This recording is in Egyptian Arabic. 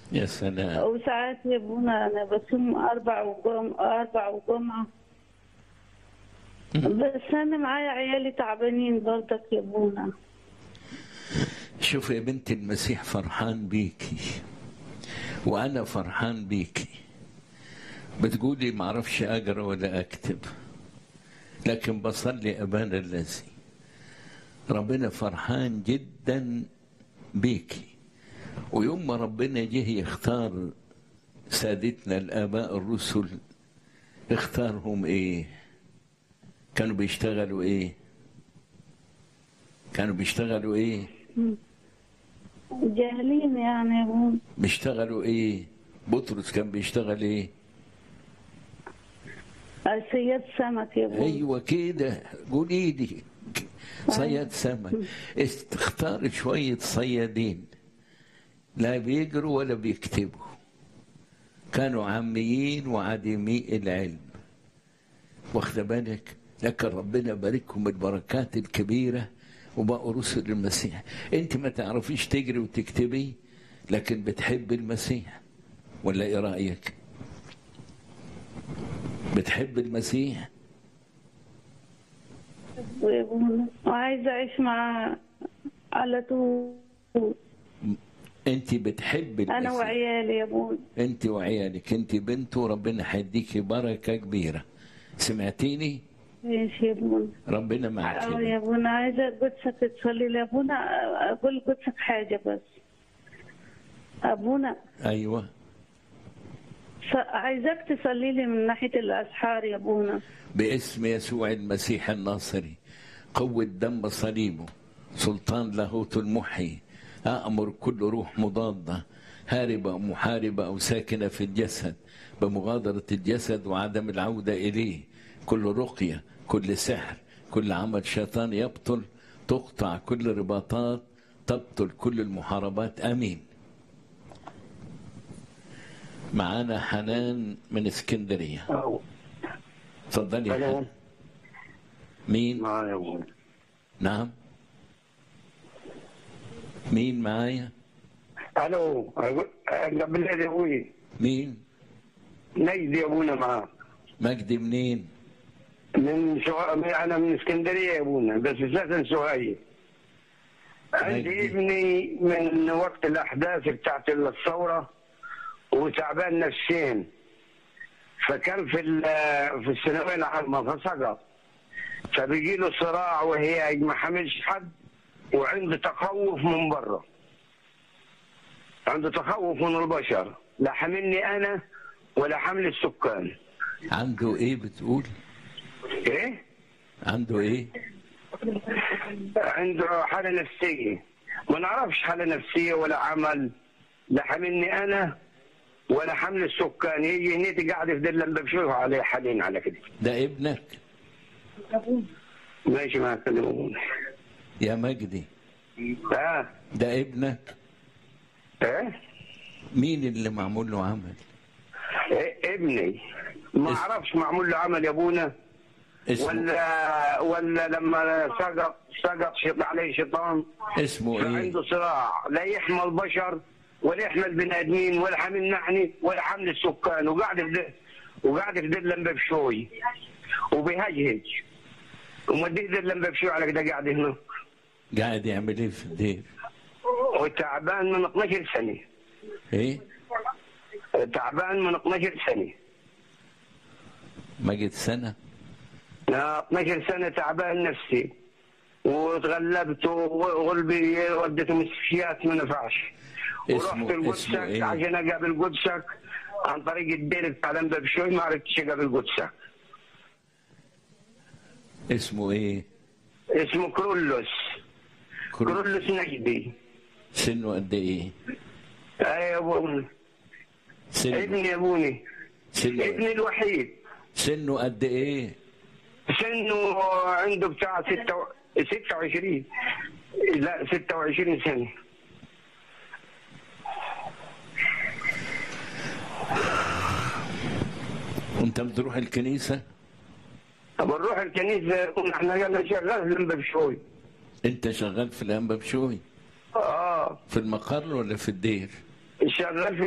يا سلام وساعات يا ابونا انا بصوم اربع وجم اربع وجمعه بس انا معايا عيالي تعبانين برضك يا ابونا شوف يا بنت المسيح فرحان بيكي وانا فرحان بيكي بتقولي ما اعرفش اقرا ولا اكتب لكن بصلي ابانا الذي ربنا فرحان جدا بيكي ويوم ما ربنا جه يختار سادتنا الاباء الرسل اختارهم ايه كانوا بيشتغلوا ايه كانوا بيشتغلوا ايه جاهلين يعني يا ابونا بيشتغلوا ايه بطرس كان بيشتغل ايه صياد سمك يا ابونا ايوه كده قولي لي صياد سمك اختار شويه صيادين لا بيجروا ولا بيكتبوا كانوا عاميين وعديمي العلم واخد بالك لكن ربنا باركهم البركات الكبيره وبقوا رسل المسيح انت ما تعرفيش تجري وتكتبي لكن بتحب المسيح ولا ايه رايك بتحب المسيح يا ابونا وعايزه اعيش معاه على طول انت بتحب المسيح انا وعيالي يا ابونا انت وعيالك انت بنت وربنا هيديكي بركه كبيره سمعتيني ماشي يا ابونا ربنا معك اه يا ابونا عايزه قدسك تصلي لي يا ابونا اقول قدسك حاجه بس ابونا ايوه ص- عايزاك تصلي لي من ناحيه الاسحار يا ابونا باسم يسوع المسيح الناصري قوة دم صليبه سلطان لاهوت المحيي أأمر كل روح مضادة هاربة أو محاربة أو ساكنة في الجسد بمغادرة الجسد وعدم العودة إليه كل رقية كل سحر كل عمل شيطان يبطل تقطع كل رباطات تبطل كل المحاربات آمين معانا حنان من اسكندرية أو تفضلي يا ألو حنان مين معايا أبوي نعم مين معايا ألو أقول- قبل يا أبوي مين نجدي أبونا معاه مجدي منين من سو... أنا من اسكندرية يا أبونا بس ساكن سوهاية عندي مجدي. ابني من وقت الأحداث بتاعت الثورة وتعبان نفسيا فكان في ال- في الثانوية العامة فسقط فبيجي له صراع وهي ما حملش حد وعنده تخوف من بره عنده تخوف من البشر لا حملني انا ولا حمل السكان عنده ايه بتقول ايه عنده ايه عنده حاله نفسيه ما نعرفش حاله نفسيه ولا عمل لا حملني انا ولا حمل السكان يجي هنيتي قاعده في دلم بشوفها عليه حاليا على كده ده ابنك ماشي معك كلمه يا مجدي اه ده ابنك ايه مين اللي معمول له عمل إيه ابني ما اس- اعرفش معمول له عمل يا ابونا اسمه ولا ولا لما سقط سقط شط عليه شيطان اسمه ايه فعنده صراع لا يحمى البشر ولا يحمى البني ادمين ولا حامل نحني ولا حامل السكان وقاعد في ده وقاعد في دلم بشوي وبيهجهج ومديه دلم بشوي على كده قاعد هنا قاعد يعمل ايه في الدير وتعبان من 12 سنه ايه تعبان من 12 سنه مجد سنة آه، 12 سنه تعبان نفسي وتغلبت وغلبي وديته مستشفيات ما نفعش اسمه- ورحت القدسك اسمه إيه؟ عشان اقابل قدسك عن طريق الدير بتاع لمبه بشوي ما عرفتش اقابل قدسك اسمه ايه اسمه كرولوس كرو- كرولوس نجدي سنه قد ايه ايوه يا ابونا سنه ابني يا ابوني سنه ابني الوحيد سنه قد ايه سنه عنده بتاع 26 لا 26 سنه وانت بتروح الكنيسة طب نروح الكنيسه احنا قلنا شغال لمبه بشوي انت شغال في الانبا بشوي اه في المقر ولا في الدير شغال في